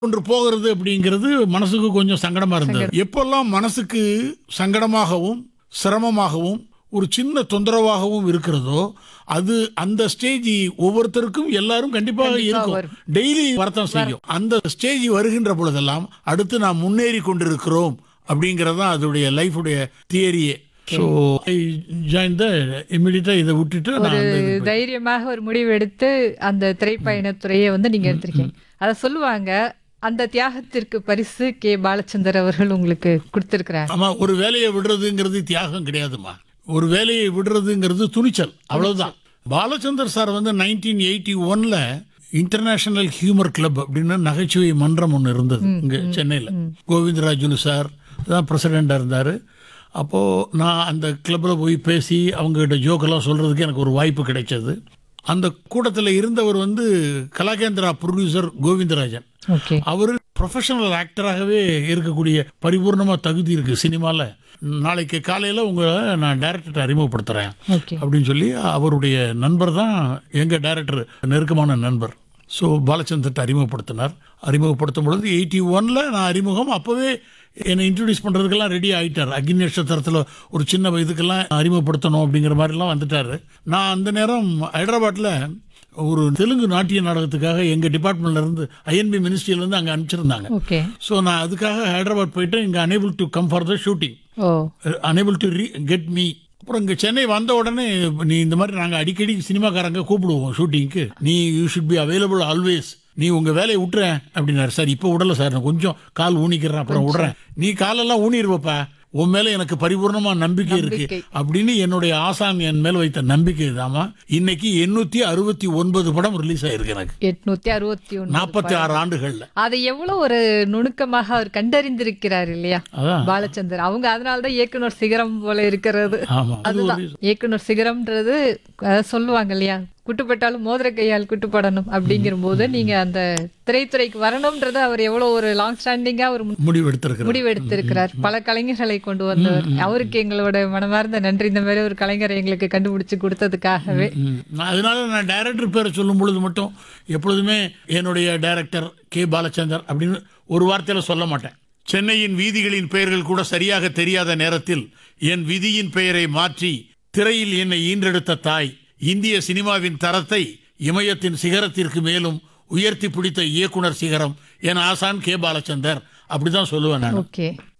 ஒன்று போகிறது அப்படிங்கிறது மனசுக்கு கொஞ்சம் சங்கடமா இருந்தது எப்பெல்லாம் மனசுக்கு சங்கடமாகவும் சிரமமாகவும் ஒரு சின்ன தொந்தரவாகவும் இருக்கிறதோ அது அந்த ஸ்டேஜ் ஒவ்வொருத்தருக்கும் எல்லாரும் கண்டிப்பாக இருக்கும் வரும். டெய்லி வரத்தான் செய்யும் அந்த ஸ்டேஜ் வருகின்ற பொழுதெல்லாம் அடுத்து நாம் முன்னேறி கொண்டிருக்கிறோம் அப்படிங்கிறது தான் அதோடைய லைஃபுடைய தியரியே ஸோ ஐ ஜாயின் த இமிடியட்டா இதை விட்டுட்டு நான் அந்த இது- தைரியமாக ஒரு முடிவு எடுத்து அந்த திரைப்பயணத்துறையை வந்து நீங்க எடுத்திருக்கீங்க அதை சொல்லுவாங்க அந்த தியாகத்திற்கு பரிசு கே பாலச்சந்தர் அவர்கள் உங்களுக்கு கொடுத்திருக்கிறார் ஆமா ஒரு வேலையை விடுறதுங்கிறது தியாகம் கிடையாதுமா ஒரு வேலையை விடுறதுங்கிறது துணிச்சல் அவ்வளவுதான் பாலச்சந்தர் சார் வந்து நைன்டீன் எயிட்டி ஒன்ல இன்டர்நேஷனல் ஹியூமர் கிளப் அப்படின்னு நகைச்சுவை மன்றம் ஒன்று இருந்தது இங்க சென்னையில் கோவிந்தராஜுலு சார் தான் பிரசிடெண்டாக இருந்தார் அப்போது நான் அந்த கிளப்பில் போய் பேசி அவங்ககிட்ட ஜோக்கெல்லாம் சொல்கிறதுக்கு எனக்கு ஒரு வாய்ப்பு கிடைச்சது அந்த கூட்டத்தில் இருந்தவர் வந்து கலாகேந்திரா ப்ரொடியூசர் கோவிந்தராஜன் ஓகே அவர் ப்ரொஃபஷனல் ஆக்டராகவே இருக்கக்கூடிய பரிபூர்ணமா தகுதி இருக்கு சினிமால நாளைக்கு காலையில உங்களை நான் டைரக்டர் அறிமுகப்படுத்துறேன் ஓகே அப்படின்னு சொல்லி அவருடைய நண்பர் தான் எங்க டைரக்டர் நெருக்கமான நண்பர் ஸோ பாலச்சந்திரத்தை அறிமுகப்படுத்தினார் அறிமுகப்படுத்தும் பொழுது எயிட்டி ஒன்ல நான் அறிமுகம் அப்போவே என்னை இன்ட்ரடியூஸ் பண்ணுறதுக்கெல்லாம் ரெடி ஆகிட்டார் அக்னி நட்சத்திரத்தில் ஒரு சின்ன இதுக்கெல்லாம் அறிமுகப்படுத்தணும் அப்படிங்கிற மாதிரிலாம் வந்துட்டார் நான் அந்த நேரம் ஹைதராபாத்தில் ஒரு தெலுங்கு நாட்டிய நாடகத்துக்காக எங்கள் டிபார்ட்மெண்ட்ல இருந்து ஐஎன்பி மினிஸ்ட்ரியிலேருந்து அங்கே அனுப்பிச்சிருந்தாங்க ஓகே ஸோ நான் அதுக்காக ஹைதராபாத் போயிட்டு இங்கே unable to come for the shooting oh unable to get me அப்புறம் இங்கே சென்னை வந்த உடனே நீ இந்த மாதிரி நாங்கள் அடிக்கடி சினிமாக்காரங்க கூப்பிடுவோம் ஷூட்டிங்க்கு நீ you should be available always நீ உங்க வேலையை விட்டுறேன் அப்படின்னாரு சார் இப்போ விடல சார் நான் கொஞ்சம் கால் ஊனிக்கிறேன் அப்புறம் விடுறேன் நீ காலெல்லாம் ஊனிருவப்பா உன் மேல எனக்கு பரிபூர்ணமா நம்பிக்கை இருக்கு நம்பிக்கை. அப்படின்னு என்னுடைய ஆசான் என் மேல வைத்த நம்பிக்கை தாமா இன்னைக்கு எண்ணூத்தி அறுபத்தி ஒன்பது படம் ரிலீஸ் ஆயிருக்கு எனக்கு எட்நூத்தி அறுபத்தி ஒண்ணு நாற்பத்தி ஆறு ஆண்டுகள்ல அதை எவ்வளவு ஒரு நுணுக்கமாக அவர் கண்டறிந்திருக்கிறார் இல்லையா அதான் பாலச்சந்தர் அவங்க அதனாலதான் இயக்குனர் சிகரம் போல இருக்கிறது ஆமா அது அதுதான் ஒரு இயக்குனர் சிகரம்ன்றது அஹ், சொல்லுவாங்க இல்லையா குட்டுப்பட்டாலும் மோதிர கையால் குட்டுப்படணும் அப்படிங்கிற போது நீங்க அந்த திரைத்துறைக்கு வரணும்ன்றது அவர் எவ்வளவு ஒரு லாங் ஸ்டாண்டிங்கா ஒரு முடிவு எடுத்திருக்கிறேன் முடிவு எடுத்திருக்கிறார் பல கலைஞர்களை கொண்டு வந்தவர் அவருக்கு எங்களோட மனமார்ந்த நன்றி இந்த மாதிரி ஒரு கலைஞரை எங்களுக்கு கண்டுபிடிச்சு கொடுத்ததுக்காகவே ம். அதனால நான் டைரக்டர் பேரை சொல்லும் பொழுது மட்டும் எப்பொழுதுமே என்னுடைய டைரக்டர் கே பாலச்சந்தர் அப்படின்னு ஒரு வார்த்தையில சொல்ல மாட்டேன் சென்னையின் வீதிகளின் பெயர்கள் கூட சரியாக தெரியாத நேரத்தில் என் விதியின் பெயரை மாற்றி திரையில் என்னை ஈன்றெடுத்த தாய் இந்திய சினிமாவின் தரத்தை இமயத்தின் சிகரத்திற்கு மேலும் உயர்த்தி பிடித்த இயக்குனர் சிகரம் என் ஆசான் கே பாலச்சந்தர் அப்படிதான் சொல்லுவேன் நான் ஓகே